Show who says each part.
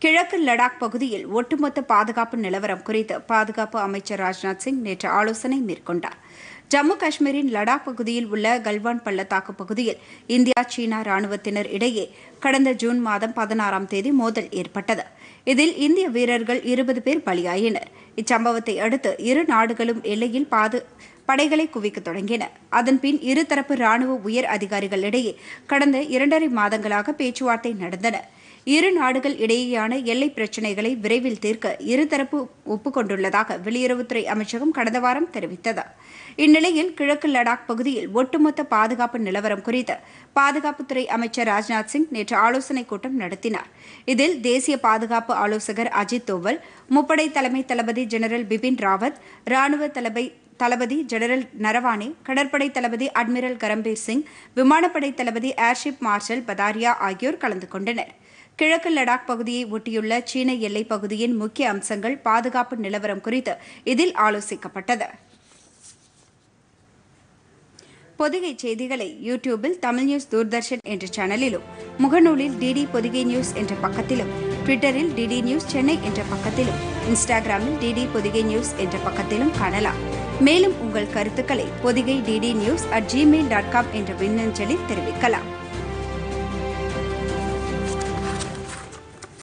Speaker 1: கிழக்கு லடாக் பகுதியில் ஒட்டுமொத்த பாதுகாப்பு நிலவரம் குறித்து பாதுகாப்பு அமைச்சர் ராஜ்நாத் சிங் நேற்று ஆலோசனை மேற்கொண்டார் ஜம்மு காஷ்மீரின் லடாக் பகுதியில் உள்ள கல்வான் பள்ளத்தாக்கு பகுதியில் இந்தியா சீனா ராணுவத்தினர் இடையே கடந்த ஜூன் மாதம் பதினாறாம் தேதி மோதல் ஏற்பட்டது இதில் இந்திய வீரர்கள் இருபது பேர் பலியாயினர் இச்சம்பவத்தை அடுத்து இரு நாடுகளும் எல்லையில் பாது படைகளை குவிக்க தொடங்கின அதன்பின் இருதரப்பு ராணுவ உயர் அதிகாரிகளிடையே கடந்த இரண்டரை மாதங்களாக பேச்சுவார்த்தை நடந்தன இரு நாடுகள் இடையேயான எல்லை பிரச்சினைகளை விரைவில் தீர்க்க இருதரப்பு ஒப்புக்கொண்டுள்ளதாக வெளியுறவுத்துறை அமைச்சகம் கடந்த வாரம் தெரிவித்தது இந்நிலையில் கிழக்கு லடாக் பகுதியில் ஒட்டுமொத்த பாதுகாப்பு நிலவரம் குறித்து பாதுகாப்புத்துறை அமைச்சர் ராஜ்நாத் சிங் நேற்று ஆலோசனைக் கூட்டம் நடத்தினார் இதில் தேசிய பாதுகாப்பு ஆலோசகர் அஜித் தோவல் முப்படை தலைமை தளபதி ஜெனரல் பிபின் ராவத் ராணுவ தளபதி தளபதி ஜெனரல் நரவானே கடற்படை தளபதி அட்மிரல் கரம்பீர் சிங் விமானப்படை தளபதி ஏர்ஷிப் மார்ஷல் பதாரியா ஆகியோர் கலந்து கொண்டனர் கிழக்கு லடாக் பகுதியை ஒட்டியுள்ள சீன எல்லைப் பகுதியின் முக்கிய அம்சங்கள் பாதுகாப்பு நிலவரம் குறித்து இதில் ஆலோசிக்கப்பட்டது பொதிகை செய்திகளை யூடியூபில் தமிழ் நியூஸ் தூர்தர்ஷன் என்ற சேனலிலும் முகநூலில் டிடி பொதிகை நியூஸ் என்ற பக்கத்திலும் ட்விட்டரில் டிடி நியூஸ் சென்னை என்ற பக்கத்திலும் இன்ஸ்டாகிராமில் டிடி பொதிகை நியூஸ் என்ற பக்கத்திலும் காணலாம் மேலும் உங்கள் கருத்துக்களை Podhigai DD news at Gmail dot com என்ற மின்னஞ்சலில் தெரிவிக்கலாம்